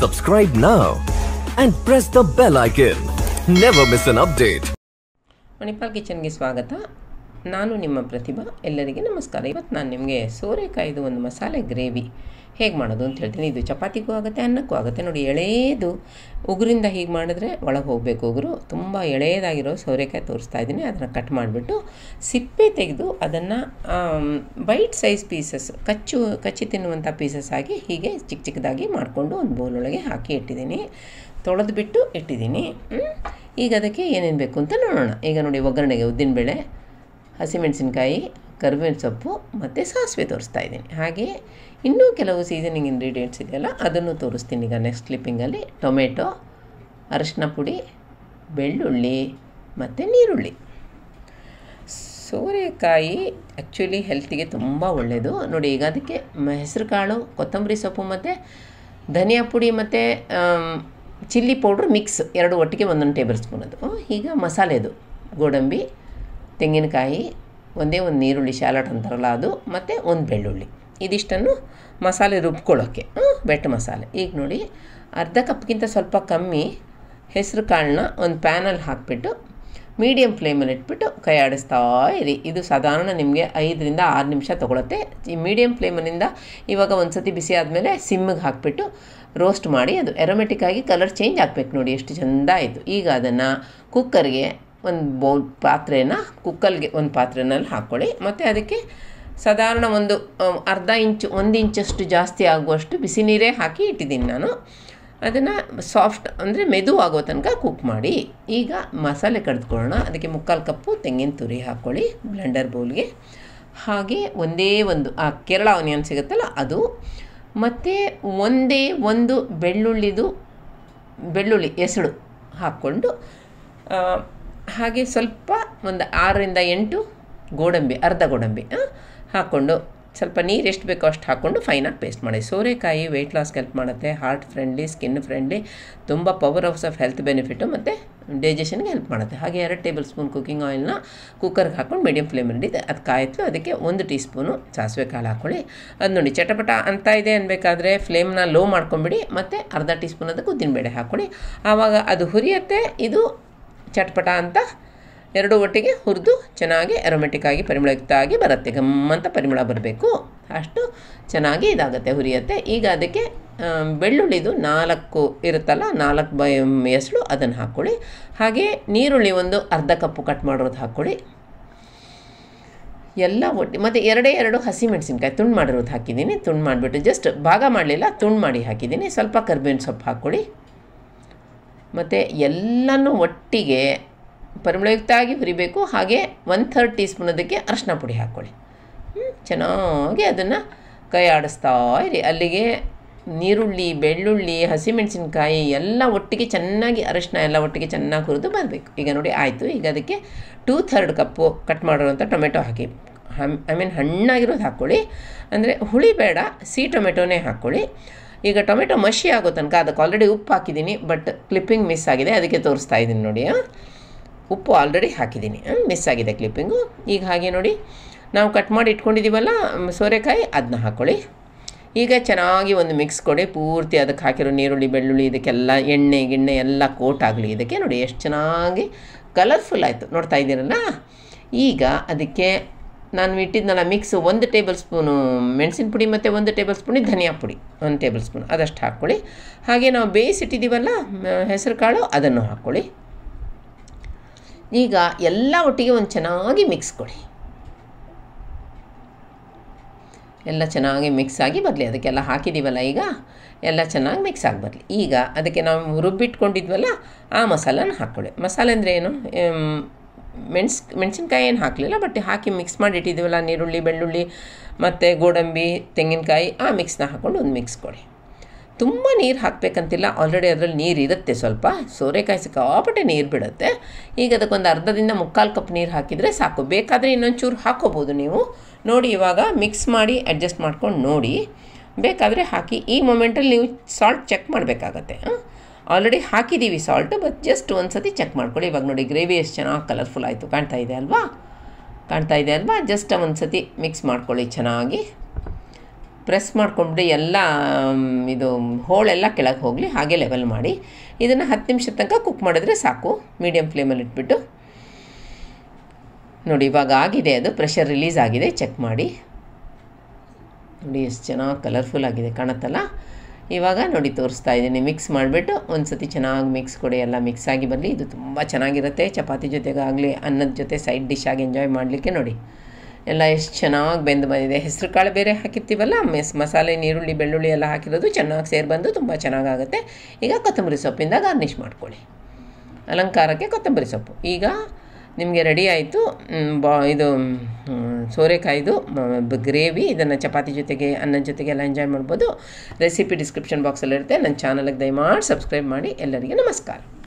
Subscribe now and press the bell icon. Never miss an update. Manipal ಕಿಚನ್ಗೆ ಸ್ವಾಗತ ನಾನು ನಿಮ್ಮ ಪ್ರತಿಭಾ ಎಲ್ಲರಿಗೆ ನಮಸ್ಕಾರ ಇವತ್ತು ನಾನು ನಿಮಗೆ ಸೋರೆಕಾಯ್ದು ಒಂದು ಮಸಾಲೆ ಗ್ರೇವಿ ಹೇಗೆ ಮಾಡೋದು ಅಂತ ಹೇಳ್ತೀನಿ ಇದು ಚಪಾತಿಗೂ ಆಗುತ್ತೆ ಅನ್ನಕ್ಕೂ ಆಗುತ್ತೆ ನೋಡಿ ಎಳೆಯದು ಉಗುರಿಂದ ಹೀಗೆ ಮಾಡಿದ್ರೆ ಒಳಗೆ ಹೋಗಬೇಕು ಉಗುರು ತುಂಬ ಎಳೆಯದಾಗಿರೋ ಸೋರೆಕಾಯಿ ತೋರಿಸ್ತಾ ಇದ್ದೀನಿ ಅದನ್ನು ಕಟ್ ಮಾಡಿಬಿಟ್ಟು ಸಿಪ್ಪೆ ತೆಗೆದು ಅದನ್ನು ವೈಟ್ ಸೈಜ್ ಪೀಸಸ್ ಕಚ್ಚು ಕಚ್ಚಿ ತಿನ್ನುವಂಥ ಪೀಸಸ್ ಆಗಿ ಹೀಗೆ ಚಿಕ್ಕ ಚಿಕ್ಕದಾಗಿ ಮಾಡಿಕೊಂಡು ಒಂದು ಬೌಲ್ ಒಳಗೆ ಹಾಕಿ ಇಟ್ಟಿದ್ದೀನಿ ತೊಳೆದು ಬಿಟ್ಟು ಇಟ್ಟಿದ್ದೀನಿ ಹ್ಮ್? ಈಗ ಅದಕ್ಕೆ ಏನೇನು ಬೇಕು ಅಂತ ನೋಡೋಣ ಈಗ ನೋಡಿ ಒಗ್ಗರಣೆಗೆ ಉದ್ದಿನಬೇಳೆ ಹಸಿಮೆಣಸಿನ್ಕಾಯಿ ಕರಿಬೇವಿನ ಸೊಪ್ಪು ಮತ್ತು ಸಾಸಿವೆ ತೋರಿಸ್ತಾ ಇದ್ದೀನಿ ಹಾಗೆ ಇನ್ನೂ ಕೆಲವು ಸೀಸನಿಂಗ್ ಇಂಗ್ರೀಡಿಯೆಂಟ್ಸ್ ಇದೆಯಲ್ಲ ಅದನ್ನು ತೋರಿಸ್ತೀನಿ ಈಗ ನೆಕ್ಸ್ಟ್ ಕ್ಲಿಪ್ಪಿಂಗಲ್ಲಿ ಟೊಮೆಟೊ ಅರಶಿನ ಪುಡಿ ಬೆಳ್ಳುಳ್ಳಿ ಮತ್ತು ನೀರುಳ್ಳಿ ಸೋರೆಕಾಯಿ ಆ್ಯಕ್ಚುಲಿ ಹೆಲ್ತಿಗೆ ತುಂಬ ಒಳ್ಳೆಯದು ನೋಡಿ ಈಗ ಅದಕ್ಕೆ ಹೆಸರು ಕಾಳು ಕೊತ್ತಂಬರಿ ಸೊಪ್ಪು ಮತ್ತು ಧನಿಯಾ ಪುಡಿ ಮತ್ತು ಚಿಲ್ಲಿ ಪೌಡ್ರ್ ಮಿಕ್ಸ್ ಎರಡು ಒಟ್ಟಿಗೆ ಒಂದೊಂದು ಟೇಬಲ್ ಸ್ಪೂನ್ ಅದು ಈಗ ಮಸಾಲೆದು ಗೋಡಂಬಿ ತೆಂಗಿನಕಾಯಿ ಒಂದೇ ಒಂದು ನೀರುಳ್ಳಿ ಶಾಲಟ್ ಅಂತಾರಲ್ಲ ಅದು ಮತ್ತು ಒಂದು ಬೆಳ್ಳುಳ್ಳಿ ಇದಿಷ್ಟನ್ನು ಮಸಾಲೆ ರುಬ್ಕೊಳ್ಳೋಕ್ಕೆ ಬೆಟ್ಟ ಮಸಾಲೆ ಈಗ ನೋಡಿ ಅರ್ಧ ಕಪ್ಗಿಂತ ಸ್ವಲ್ಪ ಕಮ್ಮಿ ಹೆಸರು ಕಾಳನ್ನ ಒಂದು ಪ್ಯಾನಲ್ಲಿ ಹಾಕಿಬಿಟ್ಟು ಮೀಡಿಯಮ್ ಫ್ಲೇಮಲ್ಲಿ ಇಟ್ಬಿಟ್ಟು ಕೈ ಆಡಿಸ್ತಾ ಇರಿ ಇದು ಸಾಧಾರಣ ನಿಮಗೆ ಐದರಿಂದ ಆರು ನಿಮಿಷ ತೊಗೊಳುತ್ತೆ ಈ ಮೀಡಿಯಮ್ ಫ್ಲೇಮಲ್ಲಿಂದ ಇವಾಗ ಒಂದು ಸತಿ ಬಿಸಿ ಆದಮೇಲೆ ಸಿಮ್ಮಿಗೆ ಹಾಕಿಬಿಟ್ಟು ರೋಸ್ಟ್ ಮಾಡಿ ಅದು ಎರೋಮೆಟಿಕ್ ಆಗಿ ಕಲರ್ ಚೇಂಜ್ ಆಗಬೇಕು ನೋಡಿ ಎಷ್ಟು ಚೆಂದ ಆಯಿತು ಈಗ ಅದನ್ನು ಕುಕ್ಕರ್ಗೆ ಒಂದು ಬೌಲ್ ಪಾತ್ರೆನ ಕುಕ್ಕರ್ಗೆ ಒಂದು ಪಾತ್ರೆನಲ್ಲಿ ಹಾಕ್ಕೊಳ್ಳಿ ಮತ್ತು ಅದಕ್ಕೆ ಸಾಧಾರಣ ಒಂದು ಆ, ಅರ್ಧ ಇಂಚು ಒಂದು ಇಂಚಷ್ಟು ಜಾಸ್ತಿ ಆಗುವಷ್ಟು ಬಿಸಿ ನೀರೇ ಹಾಕಿ ಇಟ್ಟಿದ್ದೀನಿ ನಾನು ಅದನ್ನು ಸಾಫ್ಟ್ ಅಂದರೆ ಮೆದು ಆಗೋ ತನಕ ಕುಕ್ ಮಾಡಿ ಈಗ ಮಸಾಲೆ ಕಡ್ದುಕೊಳ್ಳೋಣ ಅದಕ್ಕೆ ಮುಕ್ಕಾಲು ಕಪ್ಪು ತೆಂಗಿನ ತುರಿ ಹಾಕ್ಕೊಳ್ಳಿ ಬ್ಲೆಂಡರ್ ಬೌಲ್ಗೆ ಹಾಗೆ ಒಂದೇ ಒಂದು ಆ ಕೇರಳ ಆನಿಯನ್ ಸಿಗುತ್ತಲ್ಲ ಅದು ಮತ್ತು ಒಂದೇ ಒಂದು ಬೆಳ್ಳುಳ್ಳಿದು ಬೆಳ್ಳುಳ್ಳಿ ಎಸಳು ಹಾಕ್ಕೊಂಡು ಆ, ಹಾಗೆ ಸ್ವಲ್ಪ ಒಂದು ಆರರಿಂದ ಎಂಟು ಗೋಡಂಬಿ ಅರ್ಧ ಗೋಡಂಬಿ ಆ, ಹಾಕ್ಕೊಂಡು ಸ್ವಲ್ಪ ನೀರು ಎಷ್ಟು ಬೇಕೋ ಅಷ್ಟು ಹಾಕ್ಕೊಂಡು ಫೈನಾಗಿ ಪೇಸ್ಟ್ ಮಾಡಿ ಸೋರೆಕಾಯಿ ವೆಯ್ಟ್ ಲಾಸ್ಗೆ ಹೆಲ್ಪ್ ಮಾಡುತ್ತೆ ಹಾರ್ಟ್ ಫ್ರೆಂಡ್ಲಿ ಸ್ಕಿನ್ ಫ್ರೆಂಡ್ಲಿ ತುಂಬ powerhouse of health benefit ಮತ್ತು ಡೈಜೆಷನ್ಗೆ ಹೆಲ್ಪ್ ಮಾಡುತ್ತೆ ಹಾಗೆ ಎರಡು ಟೇಬಲ್ ಸ್ಪೂನ್ ಕುಕ್ಕಿಂಗ್ ಆಯಿಲ್ನ ಕುಕ್ಕರ್ಗೆ ಹಾಕ್ಕೊಂಡು ಮೀಡಿಯಮ್ ಫ್ಲೇಮಲ್ಲಿ ಅದು ಕಾಯಿತು ಅದಕ್ಕೆ ಒಂದು ಟೀ ಸ್ಪೂನು ಸಾಸಿವೆ ಕಾಳು ಹಾಕ್ಕೊಳ್ಳಿ ಅದು ನೋಡಿ ಚಟಪಟ ಅಂತ ಇದೆ ಅನ್ಬೇಕಾದ್ರೆ ಫ್ಲೇಮ್ನ ಲೋ ಮಾಡ್ಕೊಂಬಿಡಿ ಮತ್ತು ಅರ್ಧ ಟೀ ಸ್ಪೂನ್ ಅದಕ್ಕೆ ಉದ್ದಿನಬೇಳೆ ಹಾಕ್ಕೊಳ್ಳಿ ಆವಾಗ ಅದು ಹುರಿಯತ್ತೆ ಇದು ಚಟ್ಪಟ ಅಂತ ಎರಡು ಒಟ್ಟಿಗೆ ಹುರಿದು ಚೆನ್ನಾಗಿ ಅರೋಮೆಟಿಕ್ ಆಗಿ ಪರಿಮಳಯುಕ್ತ ಆಗಿ ಬರುತ್ತೆ ಗಮ್ಮಂತ ಪರಿಮಳ ಬರಬೇಕು ಅಷ್ಟು ಚೆನ್ನಾಗಿ ಇದಾಗುತ್ತೆ ಹುರಿಯತ್ತೆ ಈಗ ಅದಕ್ಕೆ ಆ, ಬೆಳ್ಳುಳ್ಳಿದು ನಾಲ್ಕು ಇರುತ್ತಲ್ಲ ನಾಲ್ಕು ಬೈ ಎಸಳು ಅದನ್ನು ಹಾಕ್ಕೊಳ್ಳಿ ಹಾಗೆ ನೀರುಳ್ಳಿ ಒಂದು ಅರ್ಧ ಕಪ್ಪು ಕಟ್ ಮಾಡಿರೋದು ಹಾಕ್ಕೊಳ್ಳಿ ಎಲ್ಲ ಒಟ್ಟು ಮತ್ತು ಎರಡೇ ಎರಡು ಹಸಿಮೆಣಸಿನ್ಕಾಯಿ ತುಂಡು ಮಾಡಿರೋದು ಹಾಕಿದ್ದೀನಿ ತುಂಡು ಮಾಡಿಬಿಟ್ಟು ಜಸ್ಟ್ ಭಾಗ ಮಾಡಲಿಲ್ಲ ತುಂಡು ಮಾಡಿ ಹಾಕಿದ್ದೀನಿ ಸ್ವಲ್ಪ ಕರ್ಬೇವಿನ ಸೊಪ್ಪು ಹಾಕ್ಕೊಳ್ಳಿ ಮತ್ತು ಎಲ್ಲನೂ ಒಟ್ಟಿಗೆ ಪರಿಮಳಯುಕ್ತ ಆಗಿ ಹುರಿಬೇಕು ಹಾಗೆ ಒನ್ ಥರ್ಡ್ ಟೀ ಸ್ಪೂನ್ ಅದಕ್ಕೆ ಅರಶಿನ ಪುಡಿ ಹಾಕ್ಕೊಳ್ಳಿ ಹ್ಮ್, ಚೆನ್ನಾಗಿ ಅದನ್ನು ಕೈ ಆಡಿಸ್ತಾ ಇರಿ ಅಲ್ಲಿಗೆ ನೀರುಳ್ಳಿ ಬೆಳ್ಳುಳ್ಳಿ ಹಸಿಮೆಣಸಿನ್ಕಾಯಿ ಎಲ್ಲ ಒಟ್ಟಿಗೆ ಚೆನ್ನಾಗಿ ಅರಶಿನ ಎಲ್ಲ ಒಟ್ಟಿಗೆ ಚೆನ್ನಾಗಿ ಹುರಿದು ಬರಬೇಕು ಈಗ ನೋಡಿ ಆಯಿತು ಈಗ ಅದಕ್ಕೆ ಟೂ ಥರ್ಡ್ ಕಪ್ಪು ಕಟ್ ಮಾಡಿರೋಂಥ ಟೊಮೆಟೊ ಹಾಕಿ ಐ ಮೀನ್ ಹಣ್ಣಾಗಿರೋದು ಹಾಕ್ಕೊಳ್ಳಿ ಅಂದರೆ ಹುಳಿ ಬೇಡ ಸಿಹಿ ಟೊಮೆಟೊನೇ ಹಾಕ್ಕೊಳ್ಳಿ ಈಗ ಟೊಮೆಟೊ ಮಷಿ ಆಗೋ ತನಕ ಅದಕ್ಕೆ ಆಲ್ರೆಡಿ ಉಪ್ಪು ಹಾಕಿದ್ದೀನಿ ಬಟ್ ಕ್ಲಿಪ್ಪಿಂಗ್ ಮಿಸ್ ಆಗಿದೆ ಅದಕ್ಕೆ ತೋರಿಸ್ತಾ ಇದ್ದೀನಿ ನೋಡಿ ಆ. ಉಪ್ಪು ಆಲ್ರೆಡಿ ಹಾಕಿದ್ದೀನಿ ಮಿಸ್ ಆಗಿದೆ ಕ್ಲಿಪ್ಪಿಂಗು ಈಗ ಹಾಗೆ ನೋಡಿ ನಾವು ಕಟ್ ಮಾಡಿ ಇಟ್ಕೊಂಡಿದ್ದೀವಲ್ಲ ಮ್, ಸೋರೆಕಾಯಿ ಅದನ್ನ ಹಾಕ್ಕೊಳ್ಳಿ ಈಗ ಚೆನ್ನಾಗಿ ಒಂದು ಮಿಕ್ಸ್ ಕೊಡಿ ಪೂರ್ತಿ ಅದಕ್ಕೆ ಹಾಕಿರೋ ನೀರುಳ್ಳಿ ಬೆಳ್ಳುಳ್ಳಿ ಇದಕ್ಕೆಲ್ಲ ಎಣ್ಣೆ ಗಿಣ್ಣೆ ಎಲ್ಲ ಕೋಟ್ ಆಗಲಿ ಇದಕ್ಕೆ ನೋಡಿ ಎಷ್ಟು ಚೆನ್ನಾಗಿ ಕಲರ್ಫುಲ್ ಆಯಿತು ನೋಡ್ತಾ ಇದ್ದೀರಲ್ಲ ಈಗ ಅದಕ್ಕೆ ನಾನು ಇಟ್ಟಿದ್ನಲ್ಲ ಮಿಕ್ಸ್ ಒಂದು ಟೇಬಲ್ ಸ್ಪೂನು ಮೆಣಸಿನ ಪುಡಿ ಮತ್ತು ಒಂದು ಟೇಬಲ್ ಸ್ಪೂನ್ ಧನಿಯಾ ಪುಡಿ ಒಂದು ಟೇಬಲ್ ಸ್ಪೂನ್ ಅದಷ್ಟು ಹಾಕ್ಕೊಳ್ಳಿ ಹಾಗೆ ನಾವು ಬೇಯಿಸಿಟ್ಟಿದ್ದೀವಲ್ಲ ಹೆಸರು ಕಾಳು ಅದನ್ನು ಹಾಕ್ಕೊಳ್ಳಿ ಈಗ ಎಲ್ಲ ಒಟ್ಟಿಗೆ ಒಂದು ಚೆನ್ನಾಗಿ ಮಿಕ್ಸ್ ಕೊಡಿ ಎಲ್ಲ ಚೆನ್ನಾಗಿ ಮಿಕ್ಸ್ ಆಗಿ ಬರಲಿ ಅದಕ್ಕೆಲ್ಲ ಹಾಕಿದ್ದೀವಲ್ಲ ಈಗ ಎಲ್ಲ ಚೆನ್ನಾಗಿ ಮಿಕ್ಸ್ ಆಗಿ ಬರಲಿ ಈಗ ಅದಕ್ಕೆ ನಾವು ರುಬ್ಬಿಟ್ಕೊಂಡಿದ್ವಲ್ಲ ಆ ಮಸಾಲನ ಹಾಕ್ಕೊಳ್ಳಿ ಮಸಾಲೆ ಅಂದರೆ ಏನು ಮೆಣಸ್ ಮೆಣಸಿನ್ಕಾಯಿ ಏನು ಹಾಕಲಿಲ್ಲ ಬಟ್ ಹಾಕಿ ಮಿಕ್ಸ್ ಮಾಡಿ ಇಟ್ಟಿದ್ದೀವಲ್ಲ ನೀರುಳ್ಳಿ ಬೆಳ್ಳುಳ್ಳಿ ಮತ್ತು ಗೋಡಂಬಿ ತೆಂಗಿನಕಾಯಿ ಆ ಮಿಕ್ಸ್ನ ಹಾಕ್ಕೊಂಡು ಒಂದು ಮಿಕ್ಸ್ ಕೊಡಿ ತುಂಬ ನೀರು ಹಾಕಬೇಕಂತಿಲ್ಲ ಆಲ್ರೆಡಿ ಅದರಲ್ಲಿ ನೀರು ಇರುತ್ತೆ ಸ್ವಲ್ಪ ಸೋರೆಕಾಯಿ ಸಿಕ್ಕಾಪಟ್ಟೆ ನೀರು ಬಿಡುತ್ತೆ ಈಗ ಅದಕ್ಕೊಂದು ಅರ್ಧದಿಂದ ಮುಕ್ಕಾಲು ಕಪ್ ನೀರು ಹಾಕಿದರೆ ಸಾಕು ಬೇಕಾದರೆ ಇನ್ನೊಂಚೂರು ಹಾಕ್ಕೋಬೋದು ನೀವು ನೋಡಿ ಇವಾಗ ಮಿಕ್ಸ್ ಮಾಡಿ ಅಡ್ಜಸ್ಟ್ ಮಾಡ್ಕೊಂಡು ನೋಡಿ ಬೇಕಾದರೆ ಹಾಕಿ ಈ ಮೊಮೆಂಟಲ್ಲಿ ನೀವು ಸಾಲ್ಟ್ ಚೆಕ್ ಮಾಡಬೇಕಾಗತ್ತೆ ಆಲ್ರೆಡಿ ಹಾಕಿದ್ದೀವಿ ಸಾಲ್ಟು ಬಟ್ ಜಸ್ಟ್ ಒಂದು ಸತಿ ಚೆಕ್ ಮಾಡ್ಕೊಳ್ಳಿ ಇವಾಗ ನೋಡಿ ಗ್ರೇವಿ ಎಷ್ಟು ಚೆನ್ನಾಗಿ ಕಲರ್ಫುಲ್ ಆಯಿತು ಕಾಣ್ತಾ ಇದೆ ಅಲ್ವಾ ಕಾಣ್ತಾ ಇದೆ ಅಲ್ವಾ ಜಸ್ಟ್ ಒಂದು ಸತಿ ಮಿಕ್ಸ್ ಮಾಡ್ಕೊಳ್ಳಿ ಚೆನ್ನಾಗಿ ಪ್ರೆಸ್ ಮಾಡ್ಕೊಂಡ್ಬಿಟ್ಟು ಎಲ್ಲ ಮ್, ಇದು ಹೋಳೆಲ್ಲ ಕೆಳಗೆ ಹೋಗಲಿ ಹಾಗೆ ಲೆವೆಲ್ ಮಾಡಿ ಇದನ್ನು ಹತ್ತು ನಿಮಿಷದ ತನಕ ಕುಕ್ ಮಾಡಿದ್ರೆ ಸಾಕು ಮೀಡಿಯಮ್ ಫ್ಲೇಮಲ್ಲಿ ಇಟ್ಬಿಟ್ಟು ನೋಡಿ ಇವಾಗ ಆಗಿದೆ ಅದು ಪ್ರೆಷರ್ ರಿಲೀಸ್ ಆಗಿದೆ ಚೆಕ್ ಮಾಡಿ ನೋಡಿ ಎಷ್ಟು ಚೆನ್ನಾಗಿ ಕಲರ್ಫುಲ್ ಆಗಿದೆ ಕಾಣುತ್ತಲ್ಲ ಇವಾಗ ನೋಡಿ ತೋರಿಸ್ತಾ ಇದ್ದೀನಿ ಮಿಕ್ಸ್ ಮಾಡಿಬಿಟ್ಟು ಒಂದು ಸತಿ ಚೆನ್ನಾಗಿ ಮಿಕ್ಸ್ ಕೊಡಿ ಎಲ್ಲ ಮಿಕ್ಸ್ ಆಗಿ ಬರಲಿ ಇದು ತುಂಬ ಚೆನ್ನಾಗಿರುತ್ತೆ ಚಪಾತಿ ಜೊತೆಗಾಗಲಿ ಅನ್ನದ ಜೊತೆ ಸೈಡ್ ಡಿಶ್ ಆಗಿ ಎಂಜಾಯ್ ಮಾಡಲಿಕ್ಕೆ ನೋಡಿ ಎಲ್ಲ ಎಷ್ಟು ಚೆನ್ನಾಗಿ ಬೆಂದು ಬಂದಿದೆ ಹೆಸರು ಕಾಳು ಬೇರೆ ಹಾಕಿರ್ತೀವಲ್ಲ ಮೆಸ್ ಮಸಾಲೆ ನೀರುಳ್ಳಿ ಬೆಳ್ಳುಳ್ಳಿ ಎಲ್ಲ ಹಾಕಿರೋದು ಚೆನ್ನಾಗಿ ಸೇರಿ ಬಂದು ತುಂಬ ಚೆನ್ನಾಗಾಗುತ್ತೆ ಈಗ ಕೊತ್ತಂಬರಿ ಸೊಪ್ಪಿಂದ ಗಾರ್ನಿಷ್ ಮಾಡ್ಕೊಳ್ಳಿ ಅಲಂಕಾರಕ್ಕೆ ಕೊತ್ತಂಬರಿ ಸೊಪ್ಪು ಈಗ ನಿಮಗೆ ರೆಡಿ ಆಯಿತು ಬಾ ಇದು ಮ್, ಸೋರೆಕಾಯ್ದು ಗ್ರೇವಿ ಇದನ್ನು ಚಪಾತಿ ಜೊತೆಗೆ ಅನ್ನದ ಜೊತೆಗೆ ಎಲ್ಲ ಎಂಜಾಯ್ ಮಾಡ್ಬೋದು ರೆಸಿಪಿ ಡಿಸ್ಕ್ರಿಪ್ಷನ್ ಬಾಕ್ಸಲ್ಲಿರುತ್ತೆ ನನ್ನ ಚಾನಲ್ಗೆ ದಯಮಾಡಿ ಸಬ್ಸ್ಕ್ರೈಬ್ ಮಾಡಿ ಎಲ್ಲರಿಗೆ ನಮಸ್ಕಾರ